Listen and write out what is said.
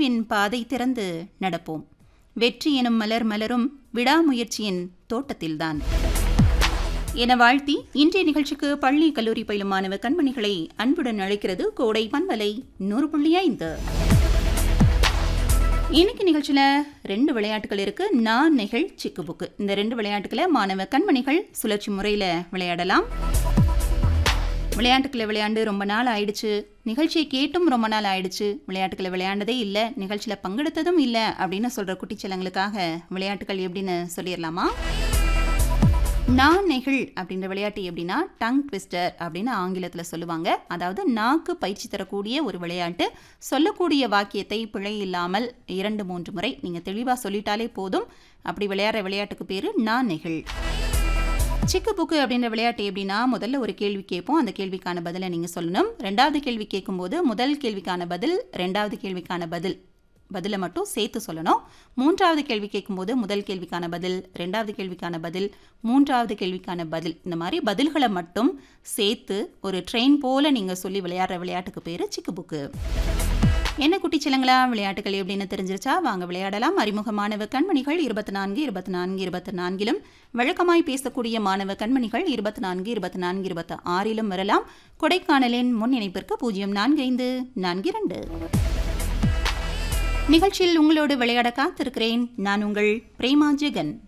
வாழ்வின் பாதை திறந்து நடப்போம் வெற்றி எனும் மலர் மலரும் விடாமுயற்சியின் தோட்டத்தில்தான் என வாழ்த்தி இன்றைய நிகழ்ச்சிக்கு பள்ளி கல்லூரி பயிலும் மாணவ கண்மணிகளை அன்புடன் அழைக்கிறது கோடை பண்பலை நூறு புள்ளி ஐந்து இன்னைக்கு நிகழ்ச்சியில் ரெண்டு விளையாட்டுகள் இருக்கு நான் நெகிழ் சிக்கு புக்கு இந்த ரெண்டு விளையாட்டுகளை மாணவ கண்மணிகள் சுழற்சி முறையில் விளையாடலாம் விளையாட்டுக்களை விளையாண்டு ரொம்ப நாள் ஆயிடுச்சு நிகழ்ச்சியை கேட்டும் ரொம்ப நாள் ஆயிடுச்சு விளையாட்டுக்களை விளையாண்டதே இல்லை நிகழ்ச்சியில் பங்கெடுத்ததும் இல்லை அப்படின்னு சொல்கிற குட்டிச்சலங்களுக்காக விளையாட்டுகள் எப்படின்னு சொல்லிடலாமா நான் நெகிழ் அப்படின்ற விளையாட்டு எப்படின்னா டங் ட்விஸ்டர் அப்படின்னு ஆங்கிலத்தில் சொல்லுவாங்க அதாவது நாக்கு பயிற்சி தரக்கூடிய ஒரு விளையாட்டு சொல்லக்கூடிய வாக்கியத்தை பிழை இல்லாமல் இரண்டு மூன்று முறை நீங்கள் தெளிவாக சொல்லிட்டாலே போதும் அப்படி விளையாடுற விளையாட்டுக்கு பேர் நான் நெகிழ் சிக்கு புக்கு அப்படின்ற விளையாட்டு எப்படின்னா முதல்ல ஒரு கேள்வி கேட்போம் அந்த கேள்விக்கான பதிலை நீங்கள் சொல்லணும் ரெண்டாவது கேள்வி கேட்கும்போது முதல் கேள்விக்கான பதில் ரெண்டாவது கேள்விக்கான பதில் பதிலை மட்டும் சேர்த்து சொல்லணும் மூன்றாவது கேள்வி கேட்கும்போது முதல் கேள்விக்கான பதில் ரெண்டாவது கேள்விக்கான பதில் மூன்றாவது கேள்விக்கான பதில் இந்த மாதிரி பதில்களை மட்டும் சேர்த்து ஒரு ட்ரெயின் போல் நீங்கள் சொல்லி விளையாடுற விளையாட்டுக்கு பேர் சிக்கு புக்கு என்ன குட்டிச்சிலங்களா விளையாட்டுகள் எப்படின்னு தெரிஞ்சிருச்சா வாங்க விளையாடலாம் அறிமுக மாணவ கண்மணிகள் இருபத்தி நான்கு இருபத்தி நான்கு இருபத்தி நான்கிலும் வழக்கமாய் பேசக்கூடிய மாணவ கண்மணிகள் இருபத்தி நான்கு இருபத்தி நான்கு இருபத்தி ஆறிலும் வரலாம் கொடைக்கானலின் முன் இணைப்பிற்கு பூஜ்ஜியம் நான்கு ஐந்து நான்கு இரண்டு நிகழ்ச்சியில் உங்களோடு விளையாட காத்திருக்கிறேன் நான் உங்கள் பிரேமா ஜெகன்